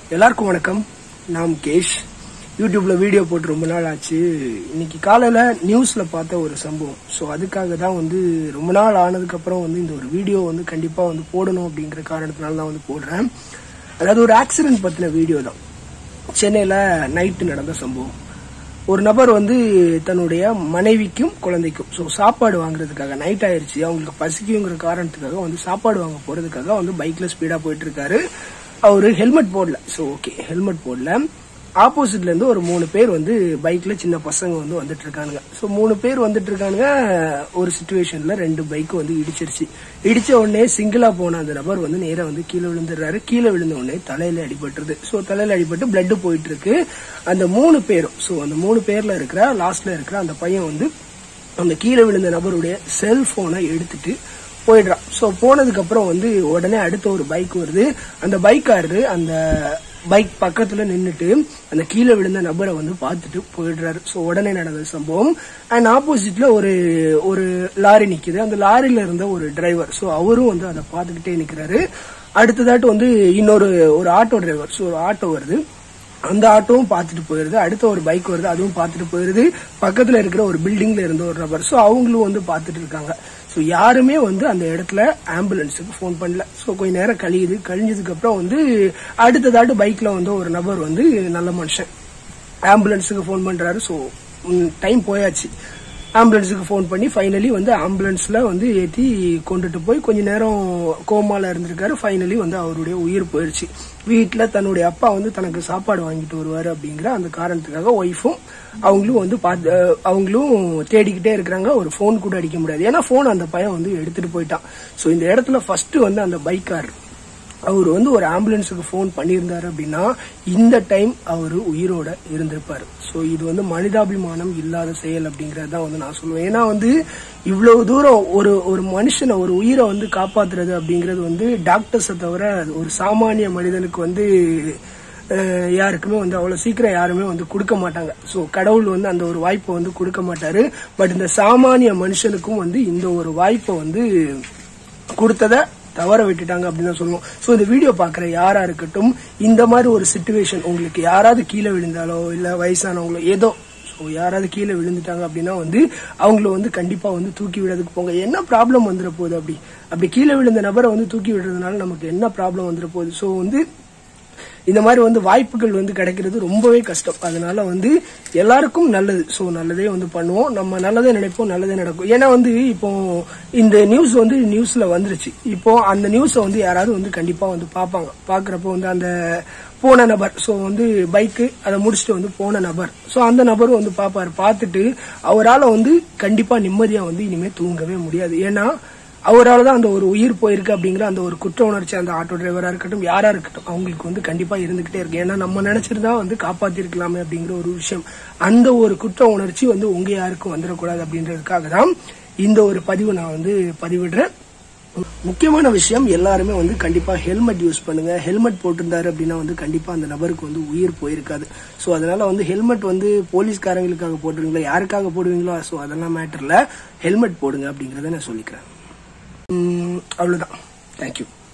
எல்லாருக்கும் வணக்கம் நான் முகேஷ் யூடியூப்ல வீடியோ போட்டு ரொம்ப நாள் ஆச்சு இன்னைக்கு காலையில நியூஸ்ல பார்த்த ஒரு சம்பவம் ஸோ அதுக்காக தான் வந்து ரொம்ப நாள் ஆனதுக்கு அப்புறம் வந்து இந்த ஒரு வீடியோ வந்து கண்டிப்பா வந்து போடணும் அப்படிங்கிற காரணத்தினால தான் வந்து போடுறேன் அதாவது ஒரு ஆக்சிடென்ட் பத்தின வீடியோ தான் சென்னையில நைட்டு நடந்த சம்பவம் ஒரு நபர் வந்து தன்னுடைய மனைவிக்கும் குழந்தைக்கும் ஸோ சாப்பாடு வாங்குறதுக்காக நைட் ஆயிருச்சு அவங்களுக்கு பசிக்குங்கிற காரணத்துக்காக வந்து சாப்பாடு வாங்க போறதுக்காக வந்து பைக்ல ஸ்பீடா போயிட்டு இருக்காரு அவரு ஹெல்மெட் போடல ஸோ ஓகே ஹெல்மெட் போடல ஆப்போசிட்ல இருந்து ஒரு மூணு பேர் வந்து பைக்ல சின்ன பசங்க வந்து வந்துட்டு இருக்கானுங்க ஸோ மூணு பேர் வந்துட்டு இருக்கானுங்க ஒரு சுச்சுவேஷன்ல ரெண்டு பைக் வந்து இடிச்சிருச்சு இடிச்ச உடனே சிங்கிளா போன அந்த நபர் வந்து நேரா வந்து கீழே விழுந்துடுறாரு கீழே விழுந்த உடனே தலையில அடிபட்டுருது ஸோ தலையில அடிபட்டு பிளட் போயிட்டு இருக்கு அந்த மூணு பேரும் ஸோ அந்த மூணு பேர்ல இருக்கிற லாஸ்ட்ல இருக்கிற அந்த பையன் வந்து அந்த கீழே விழுந்த நபருடைய செல்போனை எடுத்துட்டு போயிடுறான் ஸோ போனதுக்கு அப்புறம் வந்து உடனே அடுத்த ஒரு பைக் வருது அந்த பைக்காரரு அந்த பைக் பக்கத்துல நின்னுட்டு அந்த கீழே விழுந்த நபரை வந்து பார்த்துட்டு போயிடுறாரு ஸோ உடனே நடந்த சம்பவம் அண்ட் ஆப்போசிட்ல ஒரு ஒரு லாரி நிக்குது அந்த லாரியில இருந்த ஒரு டிரைவர் ஸோ அவரும் வந்து அதை பார்த்துக்கிட்டே நிக்கிறாரு அடுத்ததாட்டு வந்து இன்னொரு ஒரு ஆட்டோ டிரைவர் ஸோ ஒரு ஆட்டோ வருது அந்த ஆட்டோவும் பார்த்துட்டு போயிருது அடுத்த ஒரு பைக் வருது அதுவும் பார்த்துட்டு போயிருது பக்கத்துல இருக்கிற ஒரு பில்டிங்ல இருந்த ஒரு நபர் ஸோ அவங்களும் வந்து பார்த்துட்டு இருக்காங்க ஸோ யாருமே வந்து அந்த இடத்துல ஆம்புலன்ஸுக்கு ஃபோன் பண்ணல ஸோ கொஞ்ச நேரம் கழியுது கழிஞ்சதுக்கு அப்புறம் வந்து அடுத்ததாட்டு பைக்ல வந்து ஒரு நபர் வந்து நல்ல மனுஷன் ஆம்புலன்ஸுக்கு ஃபோன் பண்றாரு ஸோ டைம் போயாச்சு ஆம்புலன்ஸுக்கு ஃபோன் பண்ணி ஃபைனலி வந்து ஆம்புலன்ஸ்ல வந்து ஏற்றி கொண்டுட்டு போய் கொஞ்ச நேரம் கோமால இருந்திருக்காரு ஃபைனலி வந்து அவருடைய உயிர் போயிடுச்சு வீட்டில் தன்னுடைய அப்பா வந்து தனக்கு சாப்பாடு வாங்கிட்டு வருவாரு அப்படிங்கிற அந்த காரணத்துக்காக ஒய்ஃபும் அவங்களும் வந்து பார்த்து அஹ், அவங்களும் தேடிக்கிட்டே இருக்கிறாங்க ஒரு ஃபோன் கூட அடிக்க முடியாது ஏன்னா ஃபோன் அந்த பையன் வந்து எடுத்துட்டு போயிட்டான் ஸோ இந்த இடத்துல ஃபர்ஸ்ட் வந்து அந்த பைக்கார் அவர் வந்து ஒரு ஆம்புலன்ஸுக்கு ஃபோன் பண்ணியிருந்தாரு அப்படின்னா இந்த டைம் அவர் உயிரோட இருந்திருப்பாரு ஸோ இது வந்து மனிதாபிமானம் இல்லாத செயல் அப்படிங்கறது தான் வந்து நான் சொல்லுவேன் ஏன்னா வந்து இவ்வளவு தூரம் ஒரு ஒரு மனுஷனை ஒரு உயிரை வந்து காப்பாத்துறது அப்படிங்கிறது வந்து டாக்டர்ஸை தவிர ஒரு சாமானிய மனிதனுக்கு வந்து அஹ், யாருக்குமே வந்து அவ்வளவு சீக்கிரம் யாருமே வந்து கொடுக்க மாட்டாங்க ஸோ கடவுள் வந்து அந்த ஒரு வாய்ப்பை வந்து கொடுக்க மாட்டாரு பட் இந்த சாமானிய மனுஷனுக்கும் வந்து இந்த ஒரு வாய்ப்பை வந்து கொடுத்தத தவற விட்டுட்டாங்க அப்படின்னு தான் சொல்லுவோம் ஸோ இந்த வீடியோ பார்க்குற யாரா இருக்கட்டும் இந்த மாதிரி ஒரு சுச்சுவேஷன் உங்களுக்கு யாராவது கீழே விழுந்தாலோ இல்லை வயசானவங்களோ ஏதோ ஸோ யாராவது கீழே விழுந்துட்டாங்க அப்படின்னா வந்து அவங்கள வந்து கண்டிப்பா வந்து தூக்கி விடுறதுக்கு போங்க என்ன ப்ராப்ளம் வந்துட போகுது அப்படி அப்படி கீழே விழுந்த நபரை வந்து தூக்கி விடுறதுனால நமக்கு என்ன ப்ராப்ளம் வந்துட போகுது ஸோ வந்து இந்த மாதிரி வந்து வாய்ப்புகள் வந்து கிடைக்கிறது ரொம்பவே கஷ்டம் அதனால வந்து எல்லாருக்கும் நல்லது ஸோ நல்லதே வந்து பண்ணுவோம் நம்ம நல்லதே நினைப்போம் நல்லதே நடக்கும் ஏன்னா வந்து இப்போ இந்த நியூஸ் வந்து நியூஸ்ல வந்துருச்சு இப்போ அந்த நியூஸை வந்து யாராவது வந்து கண்டிப்பா வந்து பார்ப்பாங்க பார்க்குறப்போ வந்து அந்த போன நபர் ஸோ வந்து பைக்கு அதை முடிச்சுட்டு வந்து போன நபர் ஸோ அந்த நபரும் வந்து பார்ப்பாரு பார்த்துட்டு அவரால் வந்து கண்டிப்பா நிம்மதியா வந்து இனிமே தூங்கவே முடியாது ஏன்னா அவரால் தான் அந்த ஒரு உயிர் போயிருக்கு அப்படிங்கிற அந்த ஒரு குற்ற உணர்ச்சி அந்த ஆட்டோ டிரைவரா இருக்கட்டும் யாரா இருக்கட்டும் அவங்களுக்கு வந்து கண்டிப்பா இருந்துகிட்டே இருக்கு ஏன்னா நம்ம நினைச்சிருந்தா வந்து காப்பாத்திருக்கலாமே அப்படிங்கிற ஒரு விஷயம் அந்த ஒரு குற்ற உணர்ச்சி வந்து உங்க யாருக்கும் வந்துடக்கூடாது அப்படின்றதுக்காக தான் இந்த ஒரு பதிவு நான் வந்து பதிவிடுறேன் முக்கியமான விஷயம் எல்லாருமே வந்து கண்டிப்பா ஹெல்மெட் யூஸ் பண்ணுங்க ஹெல்மெட் போட்டிருந்தாரு அப்படின்னா வந்து கண்டிப்பா அந்த நபருக்கு வந்து உயிர் போயிருக்காது ஸோ அதனால வந்து ஹெல்மெட் வந்து போலீஸ்காரங்களுக்காக போடுறீங்களா யாருக்காக போடுவீங்களோ ஸோ அதெல்லாம் மேட்டர்ல ஹெல்மெட் போடுங்க அப்படிங்கறத நான் சொல்லிக்கிறேன் உம், அவ்வளவுதான் தேங்க்யூ